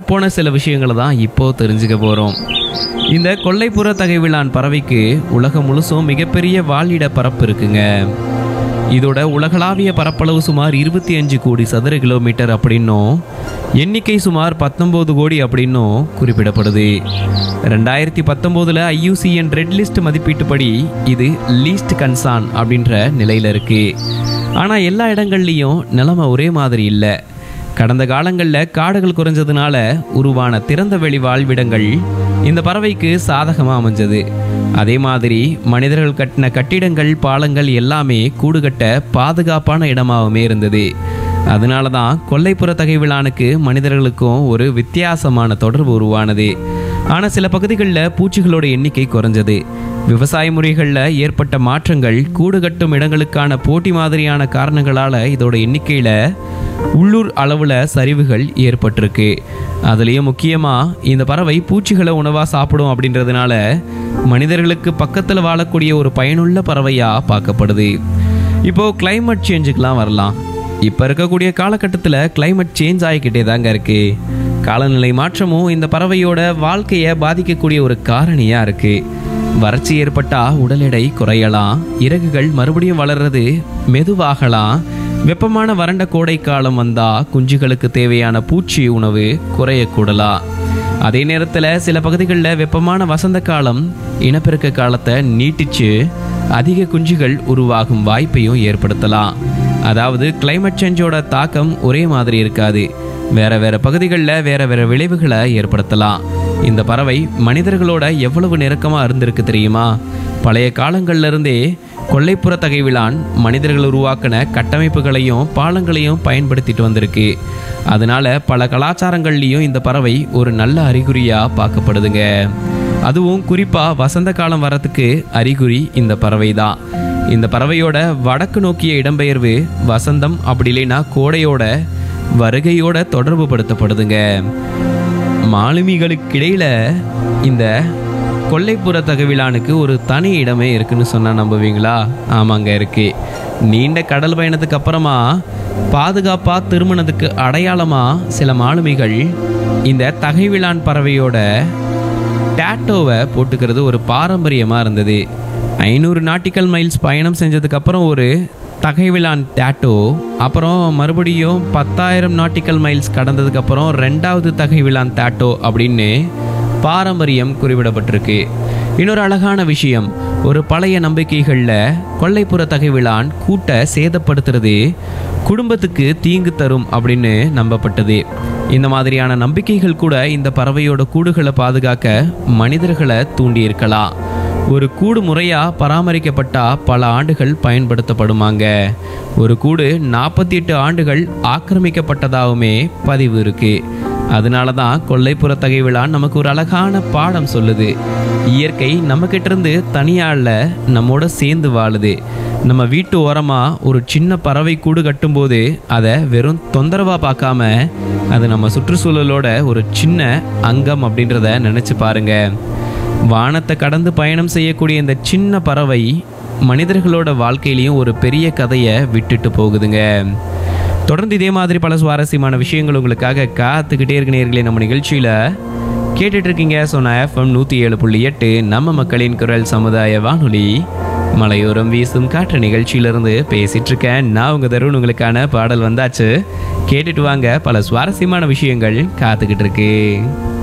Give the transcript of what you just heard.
போன சில விஷயங்களை தான் இப்போ தெரிஞ்சுக்க போகிறோம் இந்த கொல்லைப்புற தகைவிலான் பறவைக்கு உலகம் முழுசும் மிகப்பெரிய வாழிட பரப்பு இருக்குங்க இதோட உலகளாவிய பரப்பளவு சுமார் இருபத்தி அஞ்சு கோடி சதுர கிலோமீட்டர் அப்படின்னும் எண்ணிக்கை சுமார் பத்தொன்பது கோடி அப்படின்னும் குறிப்பிடப்படுது ரெண்டாயிரத்தி பத்தொம்போதில் ஐயூசிஎன் ரெட் லிஸ்ட் மதிப்பீட்டுப்படி இது லீஸ்ட் கன்சான் அப்படின்ற நிலையில் இருக்கு ஆனால் எல்லா இடங்கள்லையும் நிலைமை ஒரே மாதிரி இல்லை கடந்த காலங்களில் காடுகள் குறைஞ்சதுனால உருவான திறந்த வெளி வாழ்விடங்கள் இந்த பறவைக்கு சாதகமாக அமைஞ்சது அதே மாதிரி மனிதர்கள் கட்டின கட்டிடங்கள் பாலங்கள் எல்லாமே கூடு கட்ட பாதுகாப்பான இடமாகவுமே இருந்தது அதனால தான் கொல்லைப்புற தகைவிலானுக்கு மனிதர்களுக்கும் ஒரு வித்தியாசமான தொடர்பு உருவானது ஆனால் சில பகுதிகளில் பூச்சிகளோட எண்ணிக்கை குறைஞ்சது விவசாய முறைகளில் ஏற்பட்ட மாற்றங்கள் கூடு கட்டும் இடங்களுக்கான போட்டி மாதிரியான காரணங்களால் இதோட எண்ணிக்கையில் உள்ளூர் அளவில் சரிவுகள் ஏற்பட்டிருக்கு அதுலேயும் முக்கியமாக இந்த பறவை பூச்சிகளை உணவாக சாப்பிடும் அப்படின்றதுனால மனிதர்களுக்கு பக்கத்தில் வாழக்கூடிய ஒரு பயனுள்ள பறவையாக பார்க்கப்படுது இப்போது climate சேஞ்சுக்கெலாம் வரலாம் இப்போ இருக்கக்கூடிய காலகட்டத்தில் climate சேஞ்ச் ஆகிக்கிட்டே தாங்க இருக்கு காலநிலை மாற்றமும் இந்த பறவையோட வாழ்க்கையை பாதிக்கக்கூடிய ஒரு காரணியாக இருக்குது வறட்சி ஏற்பட்டா உடல் எடை குறையலாம் இறகுகள் மறுபடியும் வளர்றது மெதுவாகலாம் வெப்பமான வறண்ட கோடை காலம் வந்தா குஞ்சுகளுக்கு தேவையான பூச்சி உணவு குறையக்கூடலாம் அதே நேரத்தில் சில பகுதிகளில் வெப்பமான வசந்த காலம் இனப்பெருக்க காலத்தை நீட்டிச்சு அதிக குஞ்சுகள் உருவாகும் வாய்ப்பையும் ஏற்படுத்தலாம் அதாவது climate சேஞ்சோட தாக்கம் ஒரே மாதிரி இருக்காது வேற வேற பகுதிகளில் வேற வேற விளைவுகளை ஏற்படுத்தலாம் இந்த பறவை மனிதர்களோட எவ்வளவு நெருக்கமாக இருந்திருக்கு தெரியுமா பழைய காலங்கள்ல இருந்தே கொல்லைப்புற தகைவிலான் மனிதர்கள் உருவாக்கின கட்டமைப்புகளையும் பாலங்களையும் பயன்படுத்திட்டு வந்திருக்கு அதனால பல கலாச்சாரங்கள்லேயும் இந்த பறவை ஒரு நல்ல அறிகுறியாக பார்க்கப்படுதுங்க அதுவும் குறிப்பாக வசந்த காலம் வரத்துக்கு அறிகுறி இந்த பறவை தான் இந்த பறவையோட வடக்கு நோக்கிய இடம்பெயர்வு வசந்தம் அப்படி இல்லைன்னா கோடையோட வருகையோட தொடர்பு படுத்தப்படுதுங்க மாலுமிகளுக்கிடையில இந்த கொல்லைப்புற தகவிலானுக்கு ஒரு தனி இடமே இருக்குன்னு சொன்னா நம்புவீங்களா ஆமாங்க இருக்கு நீண்ட கடல் பயணத்துக்கு அப்புறமா பாதுகாப்பா திருமணத்துக்கு அடையாளமா சில மாலுமிகள் இந்த தகைவிலான் பறவையோட டேட்டோவை போட்டுக்கிறது ஒரு பாரம்பரியமாக இருந்தது ஐநூறு நாட்டிக்கல் மைல்ஸ் பயணம் செஞ்சதுக்கு அப்புறம் ஒரு தகைவிலான் டேட்டோ அப்புறம் மறுபடியும் பத்தாயிரம் நாட்டிக்கல் மைல்ஸ் கடந்ததுக்கு அப்புறம் ரெண்டாவது தகைவிலான் டேட்டோ அப்படின்னு பாரம்பரியம் குறிப்பிடப்பட்டிருக்கு இன்னொரு அழகான விஷயம் ஒரு பழைய நம்பிக்கைகளில் கொல்லைப்புற தகைவிலான் கூட்ட சேதப்படுத்துறது குடும்பத்துக்கு தீங்கு தரும் அப்படின்னு நம்பப்பட்டது இந்த மாதிரியான நம்பிக்கைகள் கூட இந்த பறவையோட கூடுகளை பாதுகாக்க மனிதர்களை தூண்டியிருக்கலாம் ஒரு கூடு முறையா பராமரிக்கப்பட்டா பல ஆண்டுகள் பயன்படுத்தப்படுமாங்க ஒரு கூடு நாற்பத்தி எட்டு ஆண்டுகள் ஆக்கிரமிக்கப்பட்டதாகவுமே பதிவு இருக்கு அதனால தான் கொல்லைப்புற தகைவிழா நமக்கு ஒரு அழகான பாடம் சொல்லுது இயற்கை நம்மக்கிட்ட இருந்து தனியால நம்மோட சேர்ந்து வாழுது நம்ம வீட்டு ஓரமா ஒரு சின்ன பறவை கூடு கட்டும்போது அதை வெறும் தொந்தரவா பார்க்காம அது நம்ம சுற்றுச்சூழலோட ஒரு சின்ன அங்கம் அப்படின்றத நினைச்சு பாருங்க வானத்தை கடந்து பயணம் செய்யக்கூடிய இந்த சின்ன பறவை மனிதர்களோட வாழ்க்கையிலையும் ஒரு பெரிய கதையை விட்டுட்டு போகுதுங்க தொடர்ந்து இதே மாதிரி பல சுவாரஸ்யமான விஷயங்கள் உங்களுக்காக காத்துக்கிட்டே இருக்க நேர்களே நம்ம நிகழ்ச்சியில் கேட்டுட்டு இருக்கீங்க சொன்ன எஃப்எம் நூற்றி ஏழு புள்ளி எட்டு நம்ம மக்களின் குரல் சமுதாய வானொலி மலையோரம் வீசும் காற்று நிகழ்ச்சியிலிருந்து பேசிட்டு இருக்கேன் நான் உங்க தருண் உங்களுக்கான பாடல் வந்தாச்சு கேட்டுட்டு வாங்க பல சுவாரஸ்யமான விஷயங்கள் காத்துக்கிட்டு இருக்கு